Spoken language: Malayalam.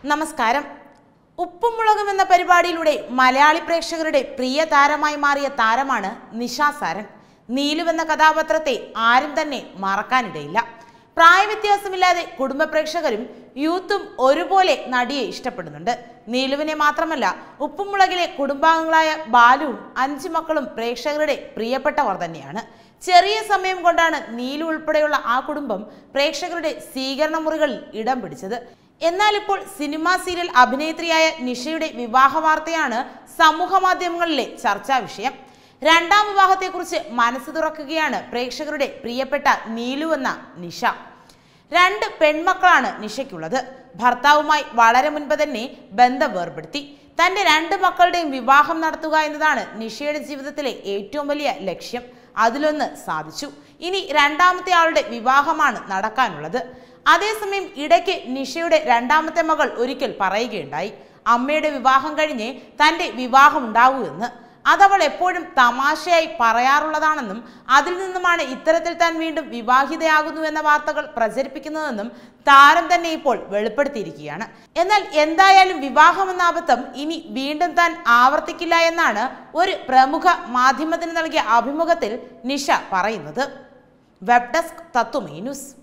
നമസ്കാരം ഉപ്പും മുളകും എന്ന പരിപാടിയിലൂടെ മലയാളി പ്രേക്ഷകരുടെ പ്രിയ താരമായി മാറിയ താരമാണ് നിഷ സാരൻ നീലു എന്ന കഥാപാത്രത്തെ ആരും തന്നെ മറക്കാനിടയില്ല പ്രായവ്യത്യാസമില്ലാതെ കുടുംബ പ്രേക്ഷകരും യൂത്തും ഒരുപോലെ നടിയെ ഇഷ്ടപ്പെടുന്നുണ്ട് നീലുവിനെ മാത്രമല്ല ഉപ്പുമുളകിലെ കുടുംബാംഗങ്ങളായ ബാലുവും അഞ്ചു മക്കളും പ്രേക്ഷകരുടെ പ്രിയപ്പെട്ടവർ തന്നെയാണ് ചെറിയ സമയം കൊണ്ടാണ് നീലു ഉൾപ്പെടെയുള്ള ആ കുടുംബം പ്രേക്ഷകരുടെ സ്വീകരണ മുറികളിൽ ഇടം പിടിച്ചത് എന്നാൽ ഇപ്പോൾ സിനിമാ സീരിയൽ അഭിനേത്രിയായ നിഷയുടെ വിവാഹ വാർത്തയാണ് സമൂഹ മാധ്യമങ്ങളിലെ ചർച്ചാ വിഷയം രണ്ടാം വിവാഹത്തെക്കുറിച്ച് മനസ്സ് തുറക്കുകയാണ് പ്രേക്ഷകരുടെ പ്രിയപ്പെട്ട നീലു എന്ന നിഷ രണ്ട് പെൺമക്കളാണ് നിഷയ്ക്കുള്ളത് ഭർത്താവുമായി വളരെ മുൻപ് തന്നെ ബന്ധം വേർപെടുത്തി തന്റെ രണ്ട് മക്കളുടെയും വിവാഹം നടത്തുക എന്നതാണ് നിഷയുടെ ജീവിതത്തിലെ ഏറ്റവും വലിയ ലക്ഷ്യം അതിലൊന്ന് സാധിച്ചു ഇനി രണ്ടാമത്തെ ആളുടെ വിവാഹമാണ് നടക്കാനുള്ളത് അതേസമയം ഇടയ്ക്ക് നിഷയുടെ രണ്ടാമത്തെ മകൾ ഒരിക്കൽ പറയുകയുണ്ടായി അമ്മയുടെ വിവാഹം കഴിഞ്ഞേ തന്റെ വിവാഹം ഉണ്ടാകൂ എന്ന് അതവൾ എപ്പോഴും തമാശയായി പറയാറുള്ളതാണെന്നും അതിൽ നിന്നുമാണ് ഇത്തരത്തിൽ താൻ വീണ്ടും വിവാഹിതയാകുന്നു എന്ന വാർത്തകൾ പ്രചരിപ്പിക്കുന്നതെന്നും താരം തന്നെ ഇപ്പോൾ വെളിപ്പെടുത്തിയിരിക്കുകയാണ് എന്നാൽ എന്തായാലും വിവാഹം എന്ന അബദ്ധം ഇനി വീണ്ടും താൻ ആവർത്തിക്കില്ല എന്നാണ് ഒരു പ്രമുഖ മാധ്യമത്തിന് നൽകിയ അഭിമുഖത്തിൽ നിഷ പറയുന്നത് വെബ് ഡെസ്ക് തത്വമേ ന്യൂസ്